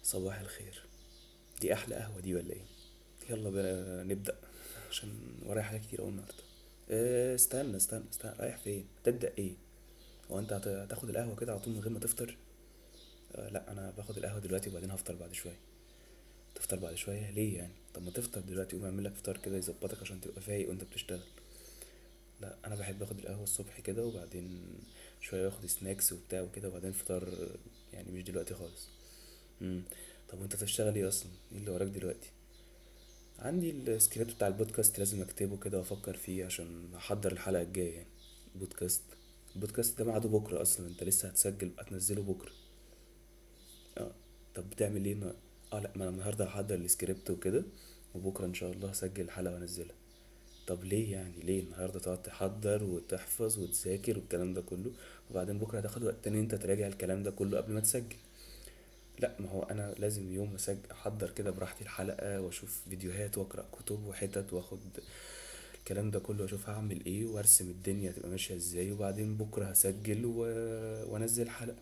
صباح الخير دي احلى قهوة دي ولا ايه يلا بقى نبدأ عشان ورايا حاجات كتير اوي النهاردة اه استنى استنى استنى رايح فين تبدأ ايه هو انت هت- هتاخد القهوة كده على طول من غير ما تفطر اه لا انا باخد القهوة دلوقتي وبعدين هفطر بعد شوية تفطر بعد شوية ليه يعني طب ما تفطر دلوقتي قوم اعمل لك فطار كده يظبطك عشان تبقى فايق وانت بتشتغل لا انا بحب اخد القهوة الصبح كده وبعدين شوية اخد سناكس وبتاع وكده وبعدين فطار يعني مش دلوقتي خالص امم طب وانت بتشتغل ايه اصلا ايه اللي وراك دلوقتي عندي السكريبت بتاع البودكاست لازم اكتبه كده وافكر فيه عشان احضر الحلقة الجاية يعني بودكاست البودكاست ده ميعاده بكرة اصلا انت لسه هتسجل هتنزله بكرة اه طب بتعمل ايه النا- اه لا ما انا النهارده هحضر السكريبت وكده وبكرة ان شاء الله هسجل الحلقة وانزلها طب ليه يعني ليه النهارده تقعد تحضر وتحفظ وتذاكر والكلام ده كله وبعدين بكرة هتاخد وقت تاني انت تراجع الكلام ده كله قبل ما تسجل لا ما هو انا لازم يوم اسجل احضر كده براحتي الحلقة واشوف فيديوهات واقرا كتب وحتت واخد الكلام ده كله واشوف هعمل ايه وارسم الدنيا تبقى ماشية ازاي وبعدين بكرة هسجل و... وانزل حلقة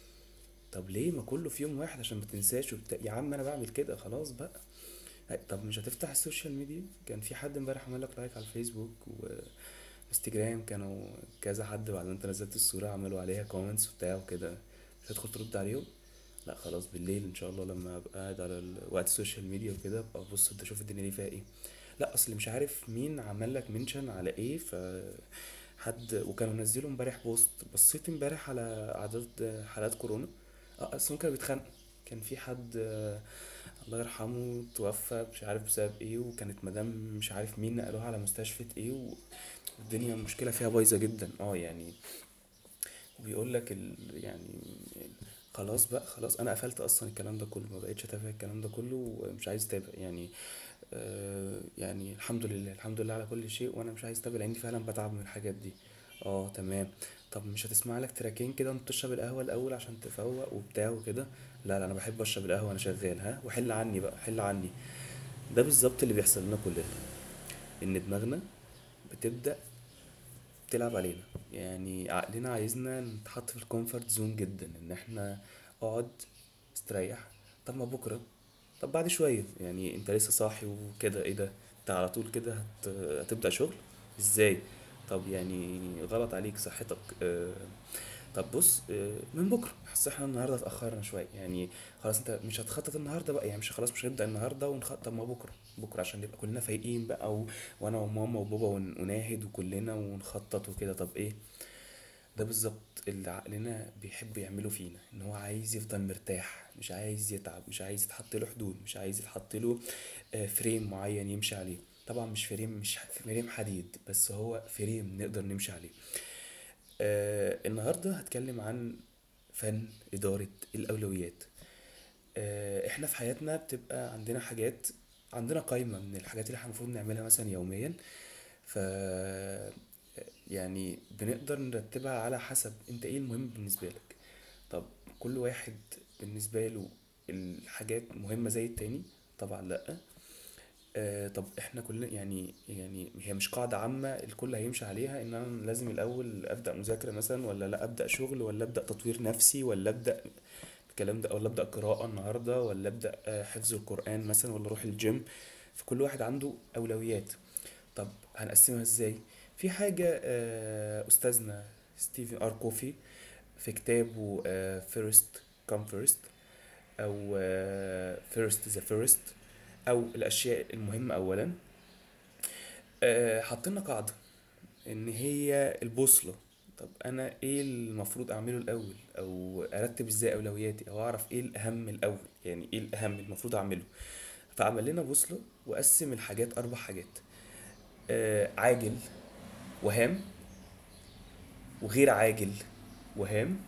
طب ليه ما كله في يوم واحد عشان ما تنساش وبتاع يا عم انا بعمل كده خلاص بقى هاي- طب مش هتفتح السوشيال ميديا كان في حد امبارح عمل لك لايك على الفيسبوك وانستجرام كانوا كذا حد بعد ما انت نزلت الصورة عملوا عليها كومنتس وبتاع وكده مش هتدخل ترد عليهم لا خلاص بالليل ان شاء الله لما ابقى قاعد على ال- وقت السوشيال ميديا وكده ابقى ابص انت شوف الدنيا دي فيها ايه لا اصل مش عارف مين عمل لك منشن على ايه ف حد وكانوا نزلوا امبارح بوست بصيت امبارح على اعداد حالات كورونا اه اصلا كانوا بيتخانقوا كان في حد آه، الله يرحمه توفى مش عارف بسبب ايه وكانت مدام مش عارف مين نقلوها على مستشفى ايه والدنيا المشكلة فيها بايظة جدا اه يعني وبيقول لك ال... يعني خلاص بقى خلاص انا قفلت اصلا الكلام ده كله ما بقتش اتابع الكلام ده كله ومش عايز اتابع يعني آه يعني الحمد لله الحمد لله على كل شيء وانا مش عايز اتابع لاني فعلا بتعب من الحاجات دي اه تمام طب مش هتسمع لك تراكين كده وانت تشرب القهوه الاول عشان تفوق وبتاع وكده لا لا انا بحب اشرب القهوه وانا شغال ها وحل عني بقى حل عني ده بالظبط اللي بيحصل لنا كلنا ان دماغنا بتبدأ تلعب علينا يعني عقلنا عايزنا نتحط في الكومفورت زون جدا ان احنا اقعد استريح طب ما بكره طب بعد شويه يعني انت لسه صاحي وكده ايه ده انت على طول كده هت... هتبدأ شغل ازاي طب يعني غلط عليك صحتك اه... طب بص اه... من بكره حاسس احنا النهارده اتأخرنا شويه يعني خلاص انت مش هتخطط النهارده بقى يعني مش خلاص مش هنبدأ النهارده ونخطط طب ما بكره بكره عشان نبقى كلنا فايقين بقى و... وانا وماما وبابا ون... وناهد وكلنا ونخطط وكده طب ايه ده بالظبط اللي عقلنا بيحب يعمله فينا ان هو عايز يفضل مرتاح مش عايز يتعب مش عايز يتحط له حدود مش عايز يتحط له آه، فريم معين يمشي عليه طبعا مش فريم مش ح- فريم حديد بس هو فريم نقدر نمشي عليه آه النهارده هتكلم عن فن إدارة الأولويات آه احنا في حياتنا بتبقى عندنا حاجات عندنا قائمة من الحاجات اللي احنا المفروض نعملها مثلا يوميا ف يعني بنقدر نرتبها على حسب انت ايه المهم بالنسبة لك طب كل واحد بالنسبة له الحاجات مهمة زي التاني طبعا لأ آه طب احنا كلنا يعني يعني هي مش قاعدة عامة الكل هيمشي عليها ان انا لازم الاول ابدأ مذاكرة مثلا ولا لا ابدأ شغل ولا ابدأ تطوير نفسي ولا ابدأ الكلام ده ولا ابدأ قراءة النهاردة ولا ابدأ آه، حفظ القرآن مثلا ولا اروح الجيم فكل واحد عنده اولويات طب هنقسمها ازاي في حاجة آه، استاذنا ستيفن ار كوفي في كتابه فيرست كام فيرست او فيرست ذا فيرست او الاشياء المهمة اولا آه، حط لنا قاعدة ان هي البوصلة طب انا ايه المفروض اعمله الاول او ارتب ازاي اولوياتي او اعرف ايه الاهم الاول يعني ايه الاهم المفروض اعمله فعمل لنا بوصلة وقسم الحاجات اربع حاجات آه عاجل وهام وغير عاجل وهام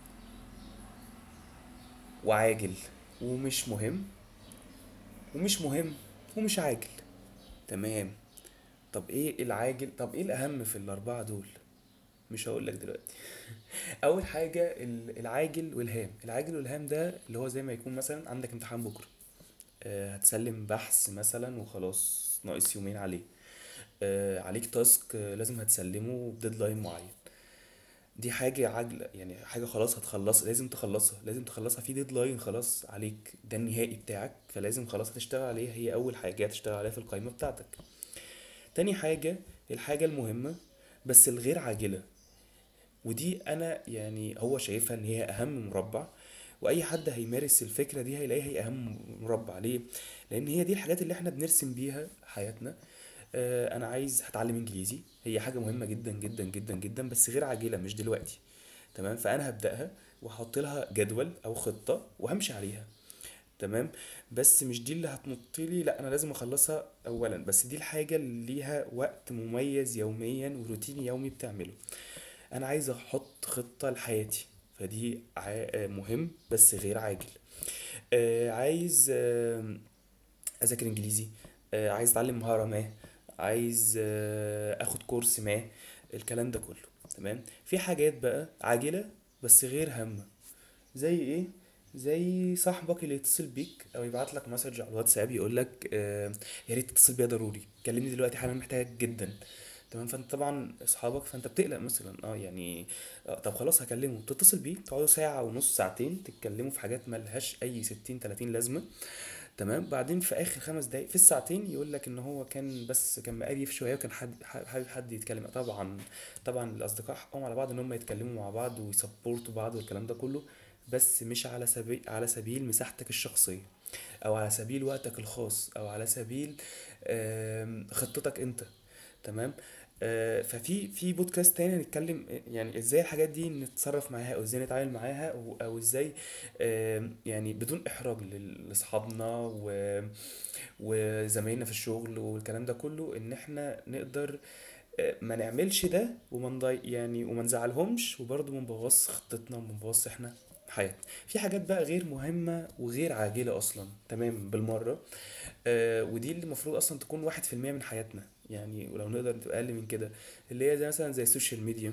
وعاجل ومش مهم ومش مهم ومش عاجل تمام طب ايه العاجل طب ايه الاهم في الاربعة دول مش هقول لك دلوقتي اول حاجه ال- العاجل والهام العاجل والهام ده اللي هو زي ما يكون مثلا عندك امتحان بكره آه، هتسلم بحث مثلا وخلاص ناقص يومين عليه آه، عليك تاسك آه، لازم هتسلمه بديدلاين معين دي حاجة عاجلة يعني حاجة خلاص هتخلصها لازم تخلصها لازم تخلصها في ديدلاين خلاص عليك ده النهائي بتاعك فلازم خلاص هتشتغل عليها هي أول حاجة هتشتغل عليها في القائمة بتاعتك تاني حاجة الحاجة المهمة بس الغير عاجلة ودي أنا يعني هو شايفها إن هي أهم مربع وأي حد هيمارس الفكرة دي هيلاقيها هي أهم مربع ليه؟ لأن هي دي الحاجات اللي احنا بنرسم بيها حياتنا آه، انا عايز هتعلم انجليزي هي حاجه مهمه جدا جدا جدا جدا بس غير عاجله مش دلوقتي تمام فانا هبداها وهحط لها جدول او خطه وهمشي عليها تمام بس مش دي اللي هتنط لي لا انا لازم اخلصها اولا بس دي الحاجه اللي ليها وقت مميز يوميا وروتين يومي بتعمله انا عايز احط خطه لحياتي فدي ع- مهم بس غير عاجل آه، عايز آه، اذاكر انجليزي آه، عايز اتعلم مهارة ما عايز آه، اخد كورس ما الكلام ده كله تمام في حاجات بقى عاجلة بس غير هامة زي ايه زي صاحبك اللي يتصل بيك او يبعت لك مسج على الواتساب يقول لك آه يا ريت تتصل بيا ضروري كلمني دلوقتي حالا محتاجك جدا تمام فانت طبعا اصحابك فانت بتقلق مثلا اه يعني آه طب خلاص هكلمه تتصل بيه تقعدوا ساعة ونص ساعتين تتكلموا في حاجات ملهاش اي ستين تلاتين لازمة تمام بعدين في اخر خمس دقايق في الساعتين يقول لك ان هو كان بس كان مقريف شويه وكان حد حابب حد يتكلم طبعا طبعا الاصدقاء حقهم على بعض ان هم يتكلموا مع بعض ويسبورتوا بعض والكلام ده كله بس مش على سبيل على سبيل مساحتك الشخصيه او على سبيل وقتك الخاص او على سبيل آم، خطتك انت تمام آه، ففي في بودكاست تاني هنتكلم يعني ازاي الحاجات دي نتصرف معاها او ازاي نتعامل معاها او أو ازاي آم، يعني بدون احراج لل- لاصحابنا و وزمايلنا في الشغل والكلام ده كله ان احنا نقدر آه، ما نعملش ده وما نضيع يعني وما نزعلهمش وبرضه ما نبوظش خطتنا وما نبوظش احنا حياتنا في حاجات بقى غير مهمة وغير عاجلة أصلا تمام بالمرة آه ودي اللي المفروض أصلا تكون واحد في المية من حياتنا يعني ولو نقدر تبقى أقل من كده اللي هي زي مثلا زي السوشيال ميديا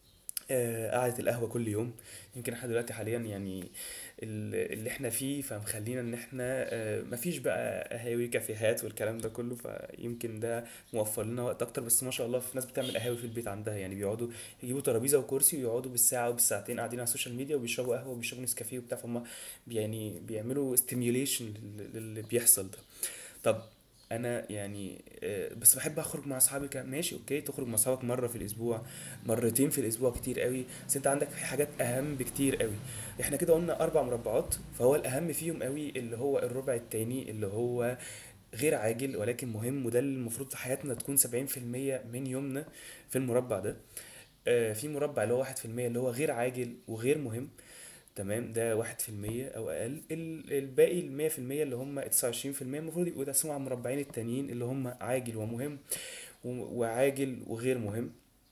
آه، قعدة القهوة كل يوم يمكن احنا دلوقتي حاليا يعني ال- اللي احنا فيه فمخلينا ان احنا آه، مفيش بقى قهاوي كافيهات والكلام ده كله فيمكن ده موفر لنا وقت اكتر بس ما شاء الله في ناس بتعمل قهاوي في البيت عندها يعني بيقعدوا يجيبوا ترابيزة وكرسي ويقعدوا بالساعة وبالساعتين قاعدين على السوشيال ميديا وبيشربوا قهوة وبيشربوا نسكافيه وبتاع فهم يعني بيعملوا ستيميوليشن للي بيحصل ده طب انا يعني آه، بس بحب اخرج مع اصحابي كمان ماشي اوكي تخرج مع اصحابك مره في الاسبوع مرتين في الاسبوع كتير قوي بس انت عندك في حاجات اهم بكتير قوي احنا كده قلنا اربع مربعات فهو الاهم فيهم قوي اللي هو الربع التاني اللي هو غير عاجل ولكن مهم وده اللي المفروض في حياتنا تكون 70% من يومنا في المربع ده آه، في مربع اللي هو واحد في المية اللي هو غير عاجل وغير مهم تمام ده واحد في المية أو أقل ال- الباقي المية في المية اللي هم تسعة وعشرين في المية المفروض يبقوا يتقسموا على المربعين التانيين اللي هم عاجل ومهم و- وعاجل وغير مهم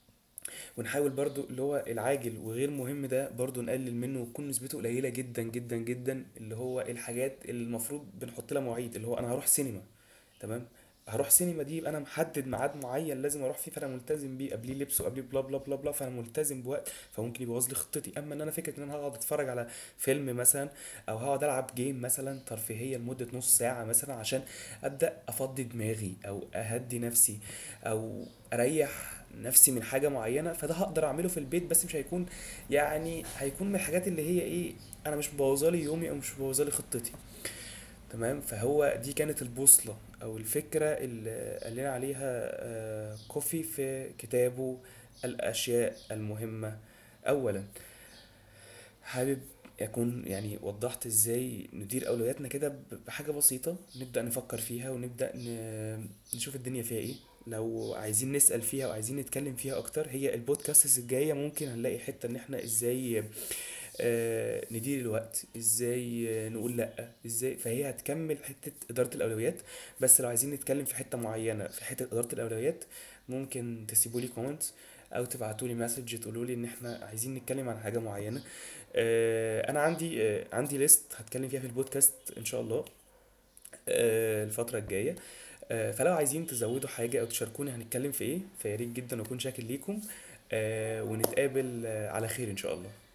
ونحاول برضو اللي هو العاجل وغير مهم ده برضو نقلل منه وتكون نسبته قليلة جدا جدا جدا اللي هو الحاجات اللي المفروض بنحط لها مواعيد اللي هو انا هروح سينما تمام هروح سينما دي يبقى انا محدد ميعاد معين لازم اروح فيه فانا ملتزم بيه قبليه لبس وقبليه بلا بلا بلا بلا فانا ملتزم بوقت فممكن يبوظ لي خطتي اما ان انا فكره ان انا هقعد اتفرج على فيلم مثلا او هقعد العب جيم مثلا ترفيهيه لمده نص ساعه مثلا عشان ابدا افضي دماغي او اهدي نفسي او اريح نفسي من حاجه معينه فده هقدر اعمله في البيت بس مش هيكون يعني هيكون من الحاجات اللي هي ايه انا مش مبوظالي يومي او مش مبوظالي خطتي تمام فهو دي كانت البوصلة أو الفكرة اللي قال لنا عليها آه، كوفي في كتابه الأشياء المهمة أولا حابب أكون يعني وضحت إزاي ندير أولوياتنا كده ب- بحاجة بسيطة نبدأ نفكر فيها ونبدأ ن- نشوف الدنيا فيها إيه لو عايزين نسأل فيها وعايزين نتكلم فيها أكتر هي البودكاست الجاية ممكن هنلاقي حتة إن إحنا إزاي آه، ندير الوقت ازاي آه، نقول لا ازاي فهي هتكمل حتة إدارة الأولويات بس لو عايزين نتكلم في حتة معينة في حتة إدارة الأولويات ممكن تسيبوا لي كومنت او تبعتوا لي مسج تقولوا لي ان احنا عايزين نتكلم عن حاجة معينة آه، انا عندي آه، عندي ليست هتكلم فيها في البودكاست ان شاء الله آه، الفترة الجاية آه، فلو عايزين تزودوا حاجة او تشاركوني هنتكلم في ايه فياريت جدا اكون شاكر ليكم آه، ونتقابل آه، على خير ان شاء الله